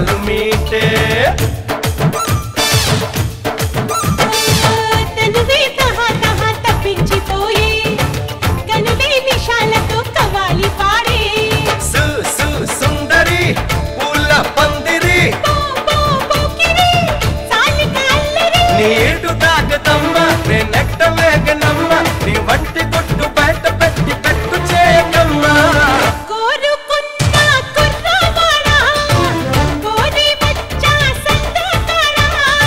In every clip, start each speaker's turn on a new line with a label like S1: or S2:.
S1: చాలు మీటే
S2: తనువే తహా తహా తప్పించిపోయే కనువే నిషాలతో కవాలి పాడే
S1: సు సు సుందరి పూల పందిరి
S2: పో పో పోకిరి సాలిక అల్లరి
S1: నీ ఏటు తాకదమ్మ నేనెట్ట మేఘనమ్మ నీ వంటి కొట్టు బయట పెట్టి పెట్టు చేయకమ్మా
S2: కోరుకున్న కుర్రవాడా కోరి వచ్చా సందకాడా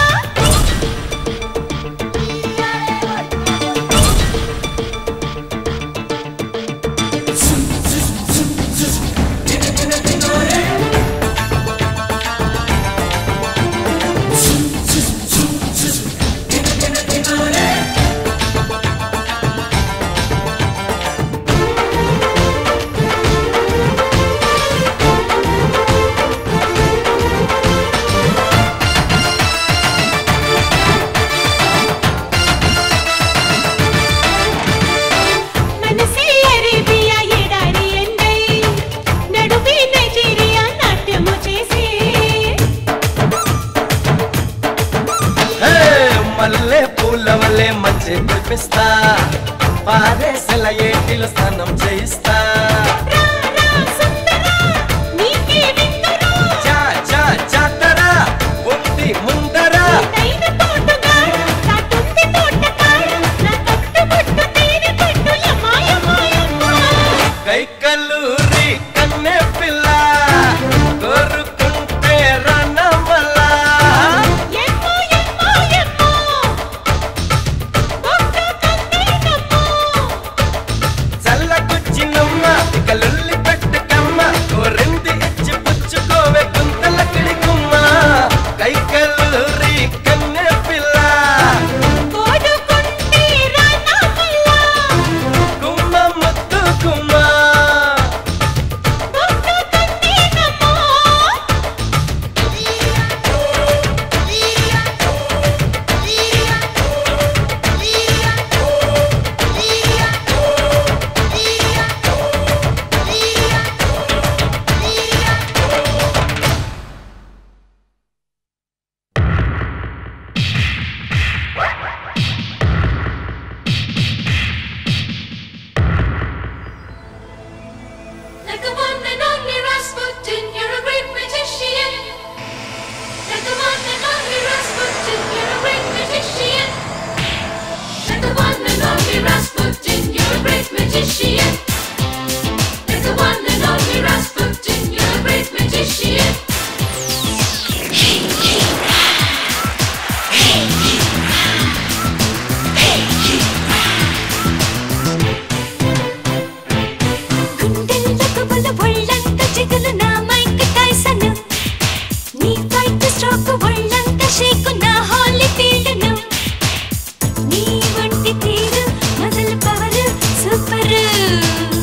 S2: మనసే అరేబియా ఎడారి ఎండై నడుమే నైజీరియా నాట్యము చేసే
S1: హే, మల్లె పూల వల్లే మంచి కురిపిస్తా పారేసల ఏటిలో స్నానం చేయిస్తా
S2: రా రా సుందరా నీకే విందురా
S1: చా చా చాటరా ఉంది ముందరా
S2: తైన తోటగాడు నాటుంది తోటకాడు నా కట్టు బొట్టు తేనె పట్టు యమాయమాయమ్మా
S1: కైకల్లూరి కన్నె పిల్ల కోరుకుంటే రణమలా
S2: ఎమ్మో ఎమ్మో ఎమ్మో ఒక్క కన్నైనమ్మో
S1: చల్లకొచ్చినమ్మ ఇక లొల్లి పెట్టుకమ్మ కోరింది ఇచ్చి పుచ్చుకోవే గుంతల కిడికుమ్మ కైకల్లూరి కన్నె పిల్ల
S2: కోడుకుంటే రానమల్లా
S1: కుమ్మ ముద్దు కుమ్మ
S2: ఒక్క కన్నైనమ్మో
S3: Like the one and only Rasputin, you're a great magician. Like the one and only Rasputin, you're a great magician. Like the one and only Rasputin, you're a great magician. Like the one and only Rasputin, you're a great magician.
S2: గుండెలకు బల ఒళ్ళంత చిగులు నా Mike Tyson నీ fight stroke ఒళ్ళంత shake నా holly field నీ వంటి తీరు మొదలు పవర్ సూపర్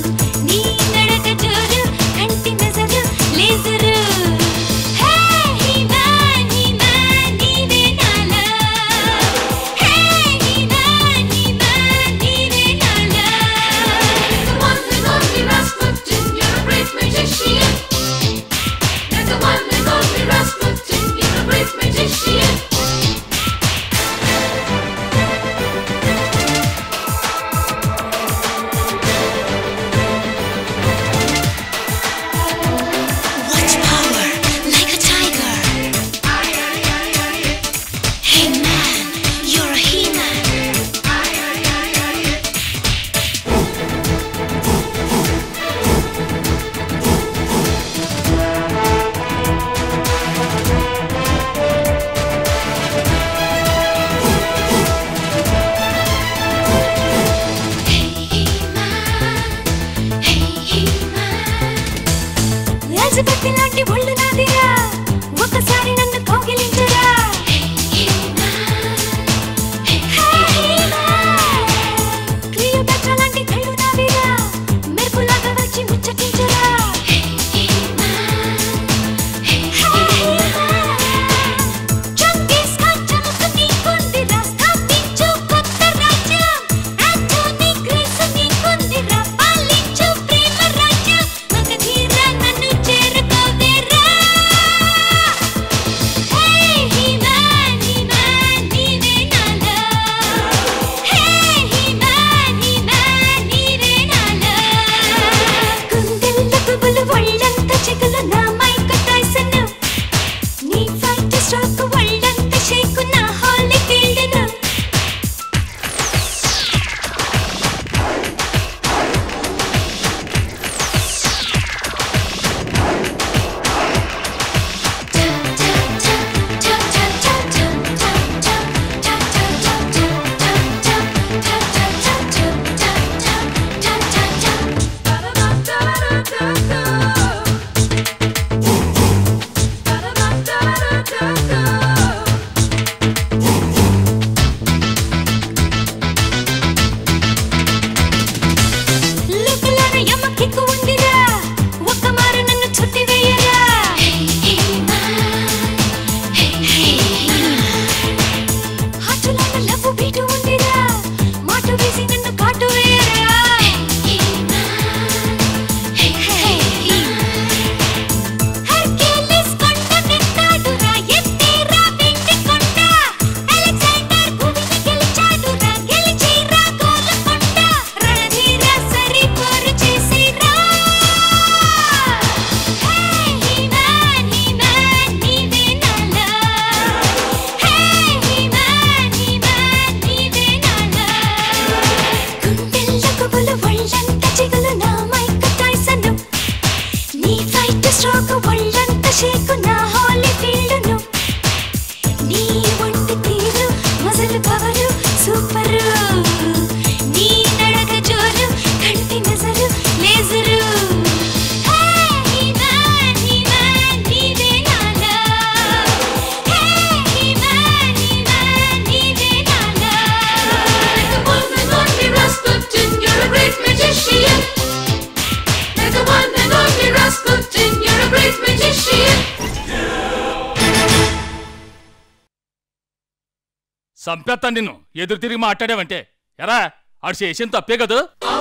S4: సంపేత్తాను నిన్ను ఎదురు తిరిగి మాట్లాడావంటే ఎరా ఆడు చేసిన తప్పే కదూ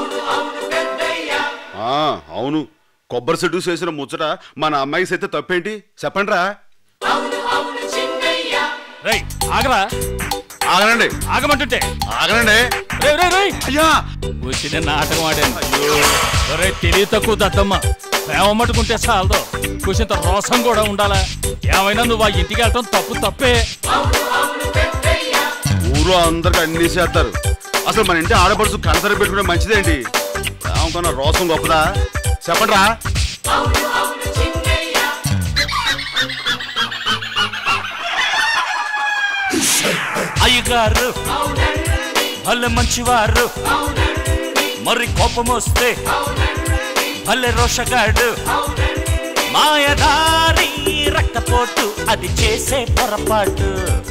S5: ఆ, అవును కొబ్బరి చెట్టు చేసిన ముచ్చట మన అమ్మాయి సైతే తప్పేంటి చెప్పండి రా
S4: రై ఆగరా
S5: ఆగనండి
S4: ఆగమంటుంటే
S5: ఆగనండి
S4: రేయ్ రేయ్ రేయ్
S5: అయ్యా
S4: వచ్చిన నాటకం ఆడాను ఒరే తెలివి తక్కువ దద్దమ్మ ప్రేమ మట్టుకుంటే చాలదు కూసింత రోసం కూడా ఉండాలా ఏమైనా నువ్వు ఆ ఇంటికి వెళ్ళటం తప్పు తప్పే
S5: ఊరు అందరికి అన్ని చేస్తారు అసలు మన ఇంటి ఆడపడుచు కనసరి పెట్టుకుంటే మంచిదేంటి ఏమనుకున్నా రోసం గొప్పదా చెప్పండి రా
S6: అయ్యగారు భలే మంచివారు మరి కోపం వస్తే భలే రోషగాడు మాయదారి రక్తపోటు అది చేసే పొరపాటు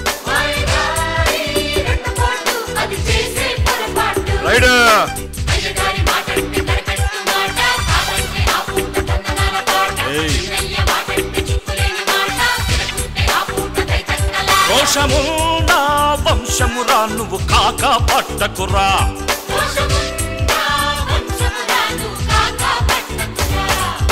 S3: అది చేసే పొరపాటు
S5: రైట్
S3: అయ్యగారి మాటంటే కరకట్టు మాట కాదంటే ఆ పూట తందనాల పాట చిన్నయ్య మాటంటే చిక్కులేని మాట తినకుంటే ఆ పూట దైతక్కలా
S6: రోషము నా వంశమురా నువ్వు కాక పట్టకురా
S3: దోషముందా వంశమురాను కాక పట్టకురా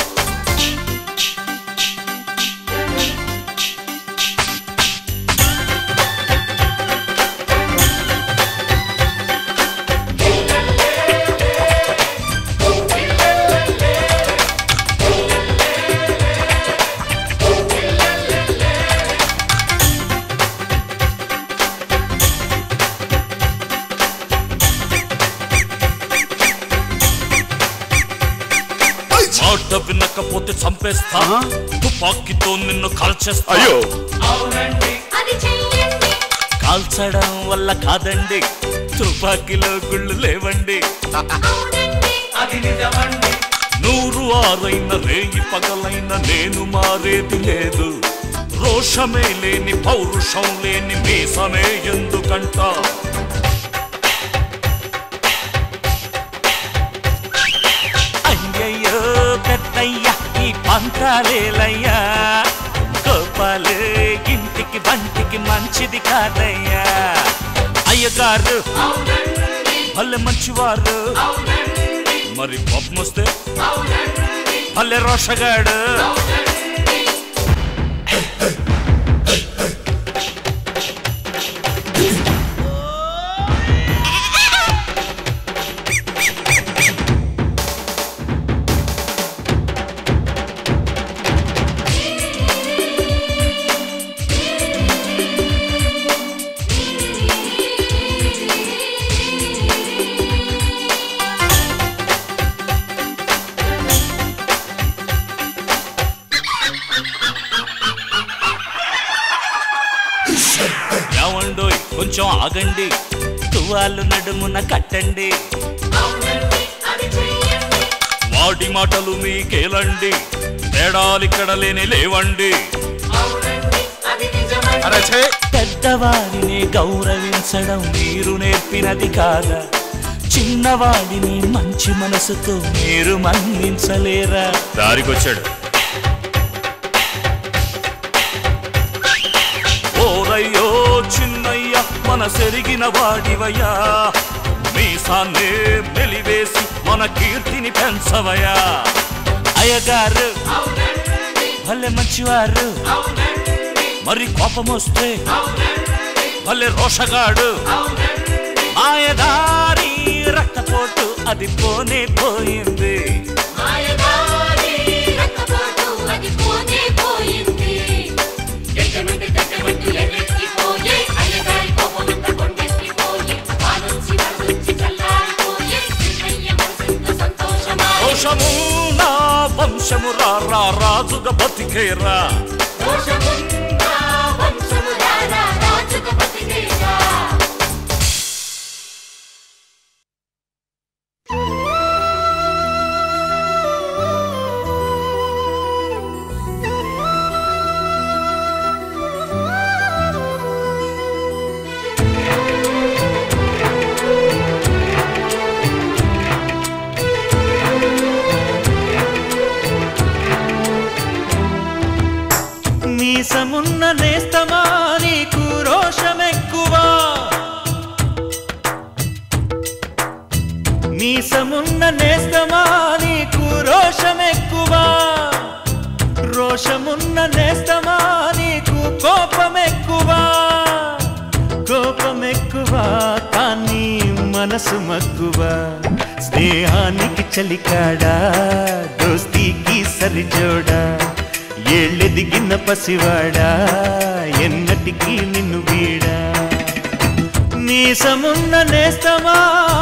S6: మాట వినకపోతే చంపేస్తా
S5: ఆ?
S6: తుపాకీతో నిన్ను కాల్చేస్తా
S5: అయ్యో
S3: అది చెయ్యండి
S6: కాల్చడం వల్ల కాదండి తుపాకీలో గుళ్ళు లేవండి
S3: అవునండి
S6: నూరు ఆరైన రేయి పగలైన నేను మారేది లేదు రోషమే లేని పౌరుషం లేని మీసమే ఎందుకంట అయ్యయ్యో పెద్దయ్య ఈ పంతాలేలయ్యా గోపాలు ఇంటికి బంటికి మంచిది కాదయ్యా అయ్యగారు భలే మంచివారు మరి కోపం వస్తే భలే రోషగాడు ఏమండోయ్ కొంచెం ఆగండి తువాలు నడుమున కట్టండి
S3: అవునండి అది చెయ్యండి
S6: వాడి మాటలు మీకేలండి తేడాలిక్కడ లేని లేవండి
S3: అవునండి అది నిజమండి
S5: అరే ఛే
S6: పెద్దవారిని గౌరవించడం మీరు నేర్పినది కాదా చిన్నవాడిని మంచి మనసుతో మీరు మన్నించలేరా దారికొచ్చాడు ఓరయ్యో చిన్నయ్య మన సెరిగిన వాడివయ్యా మీసాన్నే మెలివేసి మన కీర్తిని పెంచవయ్యా అయ్యగారు భలే మంచివారు మరి కోపం వస్తే భలే రోషగాడు మాయదారి రక్తపోటు అది పోనే పోయింది
S3: మాయదారి రక్తపోటు అది పోనే పోయింది గడ్డమంటే గడ్డమంటూ ఎల్లెత్తిపోయే అయ్యగారి కోపమంతా కొండెత్తిపోయే వానొచ్చి వరదొచ్చి చల్లారిపోయే చిన్నయ్య మనసెంత సంతోషమా
S6: రోషము నా వంశము రా రా రాజుగా బతికేరా
S3: దోషముందా వంశము రారా రాజుకు బతికేరా
S6: మీ
S7: మీసమున్న నేస్తమా నీకు రోషమెక్కువా మీసమున్న నేస్తమా నీకు రోషమెక్కువా రోషమున్న నేస్తమా నీకు కోపమెక్కువా కోపమెక్కువా కానీ మనసు మక్కువా స్నేహానికి చలికాడా దోస్తీకి సరిజోడా ఏళ్ళెదిగిన పసివాడా ఎన్నటికీ నిన్ను వీడా మీసమున్న నేస్తమా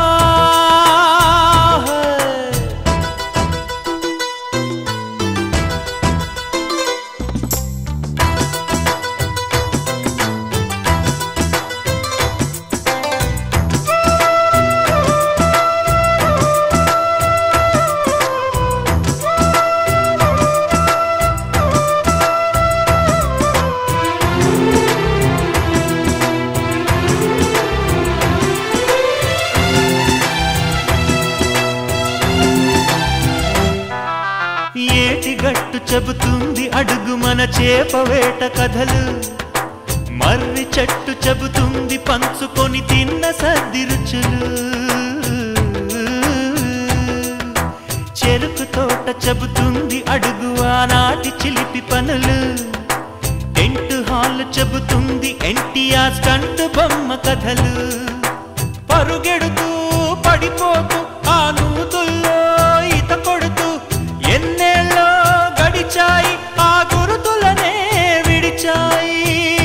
S7: ఏటి గట్టు చెబుతుంది అడుగు మన చేప వేట కథలు మర్రి చెట్టు చెబుతుంది పంచుకొని తిన్న సర్ది రుచులు చెరుకు తోట చెబుతుంది అడుగు ఆనాటి చిలిపి పనులు టెంట్ హాల్ చెబుతుంది ఎన్టీఆర్ స్టంట్ బొమ్మ కథలు పరుగెడుతూ పడిపోతూ ఆ నూతుల్లో ఈత కొడుతూ ఎన్నేళ్ళో గడిచాయి ఆ గురుతులనే విడిచాయి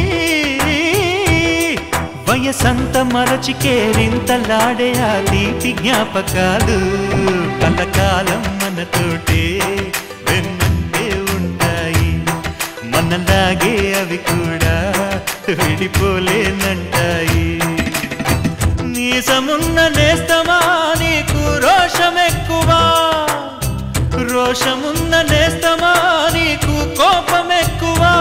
S7: వయసంత మరచి కేరింతలాడే ఆ తీపి జ్ఞాపకాలు కలకాలం మనతోటే వెన్నంటే ఉంటాయి మనలాగే అవి కూడా విడిపోలేనంటాయి నీసమున్న నేస్తమా నీకు రోషమెక్కువా రోషమున్న నేస్తమా నీకు కోపమెక్కువా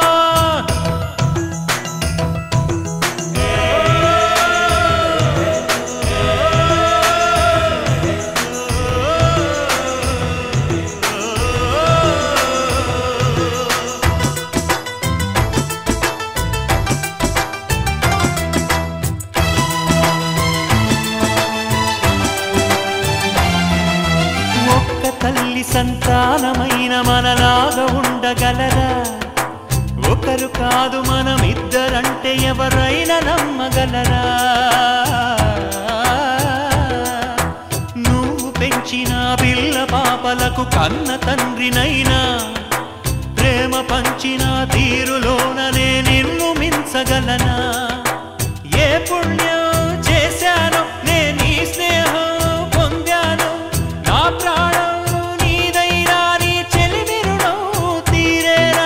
S7: ఒక్క తల్లి సంతానమైన మనలాగా ఉండగలరా ఒకరు కాదు మనం ఇద్దరంటే ఎవరైనా నమ్మగలరా నువ్వు పెంచిన పిల్ల పాపలకు కన్న తండ్రినైనా ప్రేమ పంచిన తీరులోననే నిన్ను మించగలనా ఏ పుణ్యం చేశాను నేను ఈ స్నేహం పొందాను నా ప్రాణం నీదైనా నీ చెలిమి రుణం తీరేనా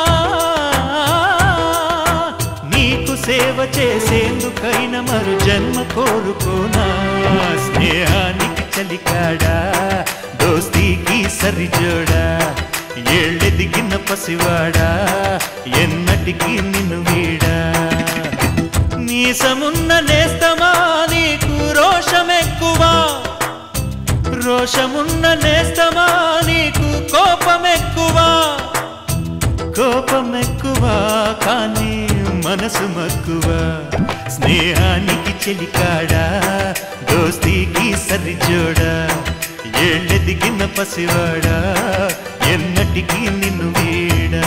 S7: నీకు సేవ చేసేందుకైనా మరు జన్మ కోరుకోనా స్నేహానికి చలికాడా దోస్తీకి సరిజోడా ఏళ్ళెదిగిన పసివాడా ఎన్నటికీ నిన్ను వీడా నీసమున్న నేస్తమా నీకు రోషమెక్కువా రోషమున్న నేస్తమా నీకు కోపమెక్కువా కోపమెక్కువా కానీ మనసు మక్కువా స్నేహానికి చెలికాడా దోస్తీకి సరిజోడా ఏళ్ళెదిగిన పసివాడా ఎన్నటికీ నిన్ను వీడా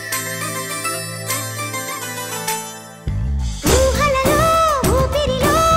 S2: ఊహలలో ఊపిరిలో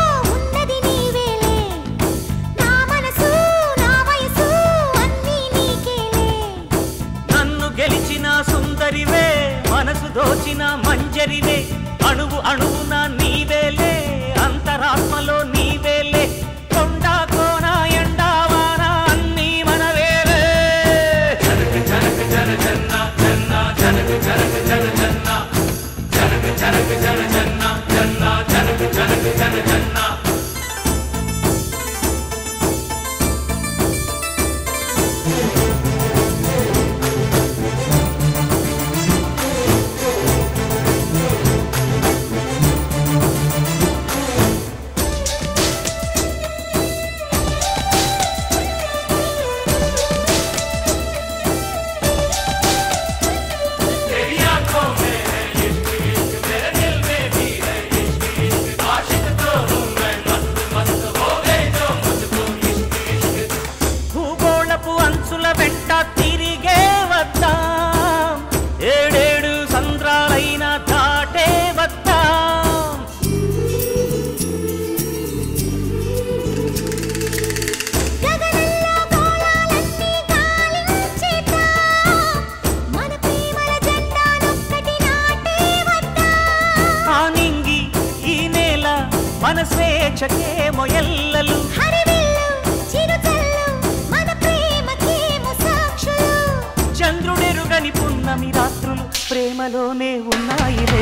S8: స్వేచ్ఛకేమో ఎల్లలు
S2: హరివిల్లు చిరుజల్లు మన ప్రేమకేమో సాక్షులు
S8: చంద్రుడెరుగని పున్నమి రాత్రులు ప్రేమలోనే ఉన్నాయిలే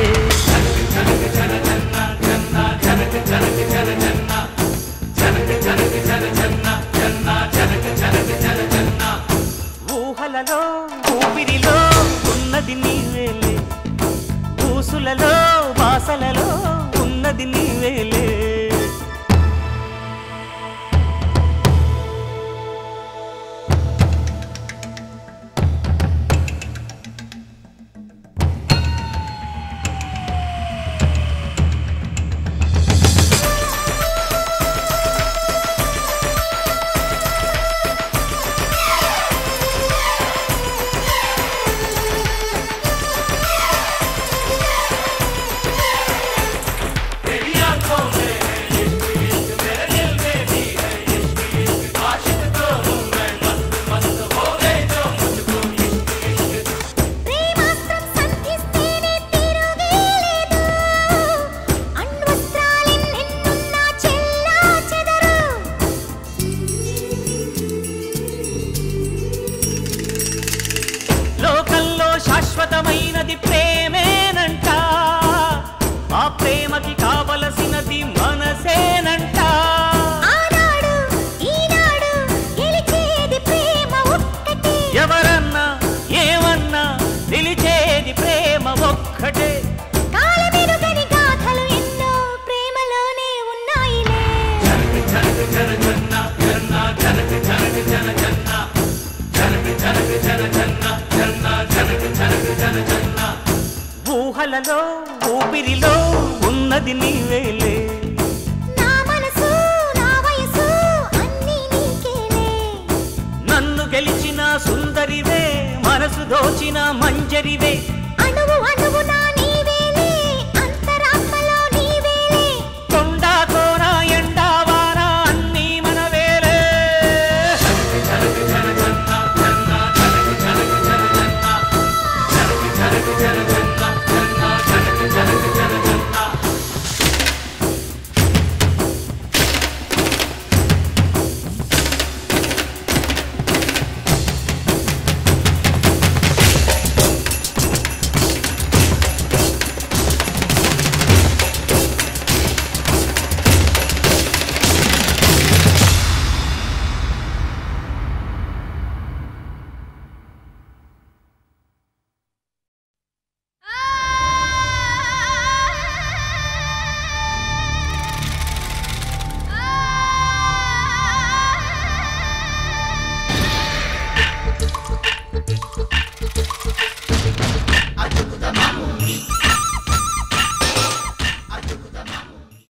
S8: ఊహలలో ఊపిరిలో ఉన్నది నీవేలే ఊసులలో బాసలలో ఉన్నది నీవేలే
S2: ప్రేమాస్త్రం సంధిస్తేనే తిరుగేలేదు అణ్వస్త్రాలెన్నెన్నున్నా చెల్లా చెదరు
S8: లోకంలో శాశ్వతమైనది ప్రేమేనంట ఆ ప్రేమకి కావలసినది మనసేనంట
S2: ఆనాడు ఈనాడు గెలిచేది ప్రేమ ఒక్కటే
S8: ఎవరన్నా ఏమన్నా నిలిచేది ప్రేమ ఒక్కటే
S2: కాలమెరుగని గాథలు ఎన్నో ప్రేమలోనే ఉన్నాయిలే
S8: ఊహలలో ఊపిరిలో ఉన్నది నీవేలే
S2: నా మనసు నా వయసు అన్నీ నీకేలే
S8: నన్ను గెలిచిన సుందరివే మనసు దోచిన మంజరివే